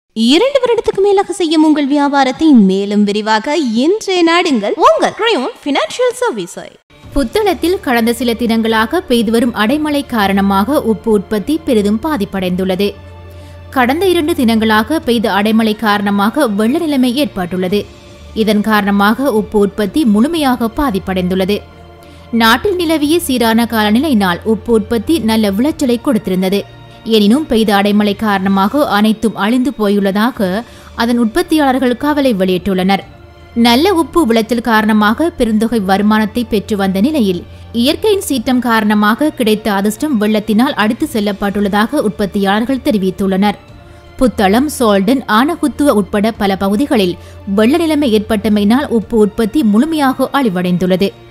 இரண்டு வருடத்துக்கு மேலாக செய்யும் உங்கள் வியாபாரத்தை மேலும் விரிவாக இன்றைய நாடுங்கள் உங்கள் கிரையோன் பினான்சியல் சர்வீஸை புத்தளத்தில் கடந்த சில தினங்களாக பெய்து வரும் அடைமழை காரணமாக உப்பு உற்பத்தி பெரிதும் பாதிப்படைந்துள்ளது கடந்த இரண்டு தினங்களாக பெய்த அடைமழை காரணமாக வெள்ள நிலைமை ஏற்பட்டுள்ளது இதன் காரணமாக உப்பு உற்பத்தி முழுமையாக பாதிப்படைந்துள்ளது நாட்டில் நிலவிய சீரான காலநிலையினால் உப்பு உற்பத்தி நல்ல விளைச்சலை கொடுத்திருந்தது எனினும் பெய்த அடைமழை காரணமாக அனைத்தும் அழிந்து போயுள்ளதாக அதன் உற்பத்தியாளர்கள் கவலை வெளியிட்டுள்ளனர் நல்ல உப்பு விளைச்சல் காரணமாக பெருந்தொகை வருமானத்தை பெற்று வந்த நிலையில் இயற்கையின் சீற்றம் காரணமாக கிடைத்த அதிர்ஷ்டம் வெள்ளத்தினால் அடித்து செல்லப்பட்டுள்ளதாக உற்பத்தியாளர்கள் தெரிவித்துள்ளனர் புத்தளம் சோல்டன் ஆனகுத்துவ உட்பட பல பகுதிகளில் வெள்ள நிலைமை ஏற்பட்டமையினால் உப்பு உற்பத்தி முழுமையாக அழிவடைந்துள்ளது